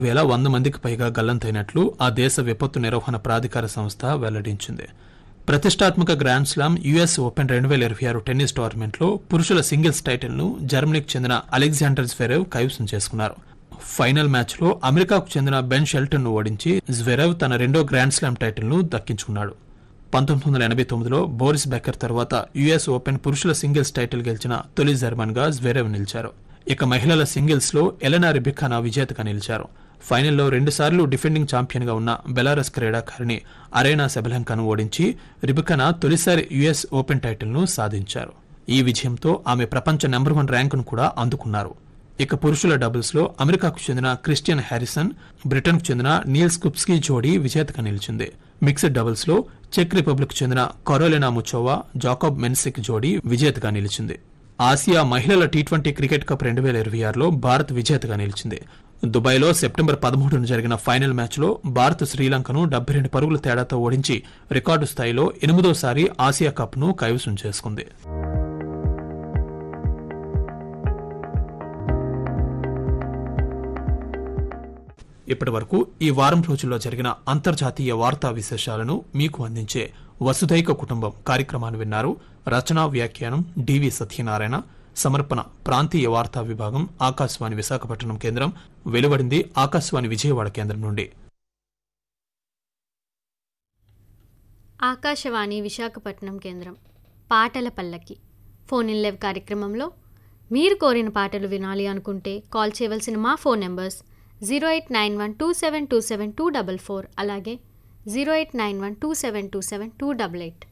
వేల వంద మందికి పైగా గల్లంతైనట్లు ఆ దేశ విపత్తు నిర్వహణ ప్రాధికార సంస్థ వెల్లడించింది ప్రతిష్టాత్మక గ్రాండ్ స్లామ్ యుఎస్ ఓపెన్ రెండు వేల ఇరవై ఆరు టెన్నిస్ టోర్నమెంట్లో పురుషుల సింగిల్స్ టైటిల్ను జర్మనీకి చెందిన అలెగ్జాండర్ స్వెరెవ్ కైవసం చేసుకున్నారు ఫైనల్ మ్యాచ్లో అమెరికాకు చెందిన బెన్ షెల్టన్ ను ఓడించి జ్వెరెవ్ తన రెండో గ్రాండ్ స్లామ్ టైటిల్ను దక్కించుకున్నాడు పంతొమ్మిది వందల ఎనభై తొమ్మిదిలో బోరిస్ బెకర్ తర్వాత యుఎస్ ఓపెన్ పురుషుల సింగిల్స్ టైటిల్ గెలిచిన తొలి జర్మన్ గా జ్వెరెవ్ నిలిచారు ఇక మహిళల సింగిల్స్ లో ఎలెనా రిబిఖానా విజేతగా నిలిచారు ఫైనల్లో రెండుసార్లు డిఫెండింగ్ ఛాంపియన్ గా ఉన్న బెలారస్ క్రీడాకారిణి అరేనా సెబలంకను ఓడించి రిబిఖానా తొలిసారి యుఎస్ ఓపెన్ టైటిల్ను సాధించారు ఈ విజయంతో ఆమె ప్రపంచ నెంబర్ వన్ ర్యాంకును కూడా అందుకున్నారు ఇక పురుషుల డబుల్స్ లో అమెరికాకు చెందిన క్రిస్టియన్ హ్యారిసన్ బ్రిటన్ కు చెందిన నీల్స్ కుప్స్కీ జోడీ విజేతగా నిలిచింది మిక్స్డ్ డబుల్స్ లో చెక్ రిపబ్లిక్ చెందిన కరోలినా ముచోవా జాకబ్ మెన్సిక్ జోడీ విజేతగా నిలిచింది ఆసియా మహిళల టీ ట్వంటీ క్రికెట్ కప్ రెండు వేల ఇరవై ఆరులో భారత్ విజేతగా నిలిచింది దుబాయ్లో సెప్టెంబర్ పదమూడున జరిగిన ఫైనల్ మ్యాచ్లో భారత్ శ్రీలంకను డెబ్బై రెండు పరుగుల తేడాతో ఓడించి రికార్డు స్థాయిలో ఎనిమిదోసారి ఆసియా కప్ను కైవసం చేసుకుంది ఇప్పటి వరకు ఈ వారం రోజుల్లో జరిగిన అంతర్జాతీయ వార్తా విశేషాలను మీకు అందించే వసుధైక కుటుంబం కార్యక్రమాన్ని విన్నారు రచనా వ్యాఖ్యానం డివి సత్యనారాయణ సమర్పణ ప్రాంతీయ వార్తా విభాగం ఆకాశవాణి విశాఖపట్నం కేంద్రం వెలువడింది ఆకాశవాణి విజయవాడ కేంద్రం నుండి ఆకాశవాణి విశాఖపట్నం కేంద్రం పాటల పల్లకి ఫోన్ ఇన్ లైవ్ కార్యక్రమంలో మీరు కోరిన పాటలు వినాలి అనుకుంటే కాల్ చేయవలసిన మా phone numbers zero eight nine one two seven two seven two double four అలాగే zero eight nine one two seven two seven two double eight